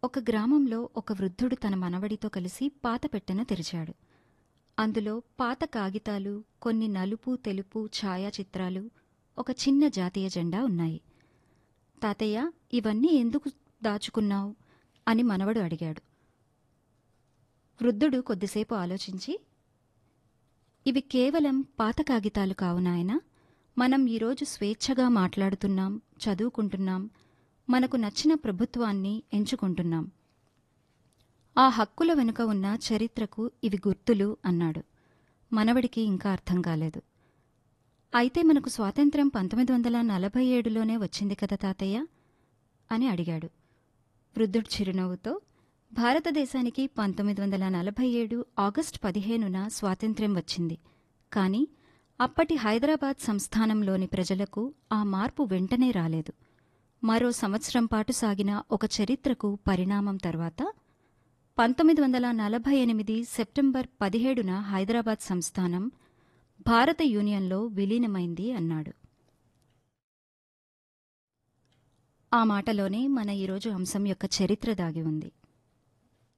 ఒక గ్రామంలో ఒక వృద్ధుడు తన మనవడితో కలిసి పాత పెట్టెను తెరిచాడు అందులో పాత కాగితాలు కొన్ని నలుపు తెలుపు ఛాయాచిత్రాలు ఒక చిన్న జాతీయ జెండా ఉన్నాయి తాతయ్య ఇవన్నీ ఎందుకు దాచుకున్నావు అని మనవడు అడిగాడు వృద్ధుడు కొద్దిసేపు ఆలోచించి ఇవి కేవలం పాత కాగితాలు కావు నాయనా మనం ఈరోజు స్వేచ్ఛగా మాట్లాడుతున్నాం చదువుకుంటున్నాం మనకు నచ్చిన ప్రభుత్వాన్ని ఎంచుకుంటున్నాం ఆ హక్కుల వెనుక ఉన్న చరిత్రకు ఇవి గుర్తులు అన్నాడు మనవడికి ఇంకా అర్థం కాలేదు అయితే మనకు స్వాతంత్ర్యం పంతొమ్మిది వందల నలభై ఏడులోనే వచ్చింది కదా తాతయ్య అని అడిగాడు వృద్ధుడు చిరునవ్వుతో భారతదేశానికి పంతొమ్మిది వందల నలభై ఏడు ఆగస్టు పదిహేనున స్వాతంత్ర్యం వచ్చింది కానీ అప్పటి హైదరాబాద్ సంస్థానంలోని ప్రజలకు ఆ మార్పు వెంటనే రాలేదు మరో సంవత్సరం పాటు సాగిన ఒక చరిత్రకు పరిణామం తర్వాత పంతొమ్మిది వందల నలభై ఎనిమిది సెప్టెంబర్ పదిహేడున హైదరాబాద్ సంస్థానం భారత యూనియన్లో విలీనమైంది అన్నాడు ఆ మాటలోనే మన ఈరోజు అంశం యొక్క చరిత్ర దాగి ఉంది